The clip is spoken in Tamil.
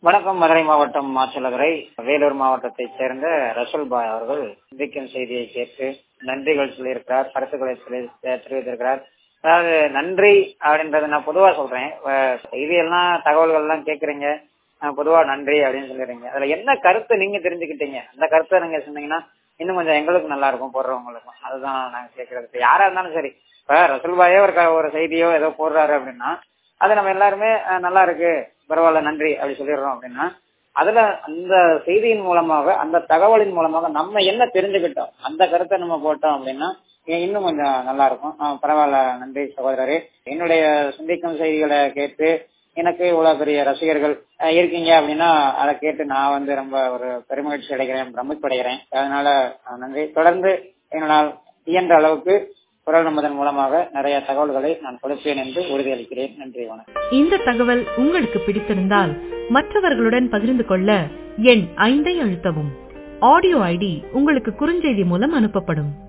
வணக்கம் மதுரை மாவட்டம் மாச்சலதுறை வேலூர் மாவட்டத்தைச் சேர்ந்த ரசூல் பாய் அவர்கள் சிந்திக்கும் செய்தியை கேட்டு நன்றிகள் சொல்லியிருக்கிறார் கருத்துக்களை சொல்லி தெரிவித்திருக்கிறார் அதாவது நன்றி அப்படின்றத நான் பொதுவா சொல்றேன் அஹ் செய்தியெல்லாம் தகவல்கள் எல்லாம் கேக்குறீங்க அஹ் பொதுவா நன்றி அப்படின்னு சொல்லிடுறீங்க அதுல என்ன கருத்து நீங்க தெரிஞ்சுக்கிட்டீங்க அந்த கருத்தை நீங்க சொன்னீங்கன்னா இன்னும் கொஞ்சம் எங்களுக்கு நல்லா இருக்கும் போடுறவங்களுக்கும் அதுதான் நாங்க கேட்கறது இப்ப யாரா இருந்தாலும் சரி இப்ப ரசூல் பாயே ஒரு க- ஒரு செய்தியோ ஏதோ போடுறாரு அப்படின்னா அது நம்ம எல்லாருமே அஹ், நல்லா இருக்கு பரவாயில்ல நன்றி அப்படி சொல்லிடுறோம் அப்படின்னா அதுல அந்த செய்தியின் மூலமாக அந்த தகவலின் மூலமாக நம்ம என்ன தெரிஞ்சுக்கிட்டோம் அந்த கருத்தை நம்ம போட்டோம் அப்படின்னா இ- இன்னும் கொஞ்சம் நல்லா இருக்கும் அஹ், பரவாயில்ல நன்றி சகோதரரே என்னுடைய சிந்திக்கும் செய்திகளை கேட்டு எனக்கு இவ்வளவு பெரிய ரசிகர்கள் அஹ், இருக்கீங்க அப்படின்னா அதை கேட்டு நான் வந்து ரொம்ப ஒரு பெருமகிழ்ச்சி அடைகிறேன் பிரமிப்பு அடைகிறேன் அதனால அஹ், நன்றி தொடர்ந்து என்னால் இயன்ற அளவுக்கு குரல் நம்பதன் மூலமாக நிறைய தகவல்களை நான் கொடுப்பேன் என்று உறுதியளிக்கிறேன் நன்றி வணக்கம் இந்த தகவல் உங்களுக்கு பிடித்திருந்தால் மற்றவர்களுடன் பகிர்ந்து கொள்ள எண் ஐந்தை அழுத்தவும் ஆடியோ ஐடி உங்களுக்கு குறுஞ்செய்தி மூலம் அனுப்பப்படும்